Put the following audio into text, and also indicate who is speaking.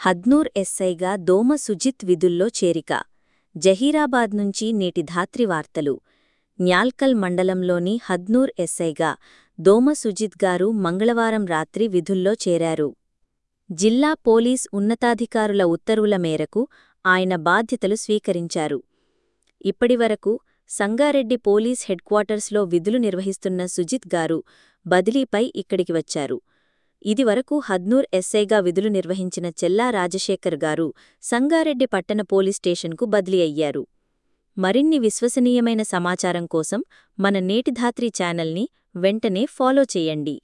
Speaker 1: హద్నూర్ ఎస్ఐగా దోమ సుజిత్ విధుల్లో చేరిక జహీరాబాద్ నుంచి నేటి ధాత్రి వార్తలు న్యాల్కల్ మండలంలోని హద్నూర్ ఎస్ఐగా దోమ సుజిత్ గారు మంగళవారం రాత్రి విధుల్లో చేరారు జిల్లా పోలీస్ ఉన్నతాధికారుల ఉత్తర్వుల మేరకు ఆయన బాధ్యతలు స్వీకరించారు ఇప్పటివరకు సంగారెడ్డి పోలీస్ హెడ్క్వార్టర్స్లో విధులు నిర్వహిస్తున్న సుజిత్ గారు బదిలీపై ఇక్కడికి వచ్చారు ఇదివరకు హద్నూర్ ఎస్ఐగా విధులు నిర్వహించిన చెల్లా రాజశేఖర్ గారు సంగారెడ్డి పట్టణ పోలీస్ స్టేషన్కు బదిలీ అయ్యారు మరిన్ని విశ్వసనీయమైన సమాచారం కోసం మన నేటిధాత్రి ఛానల్ని వెంటనే ఫాలో చేయండి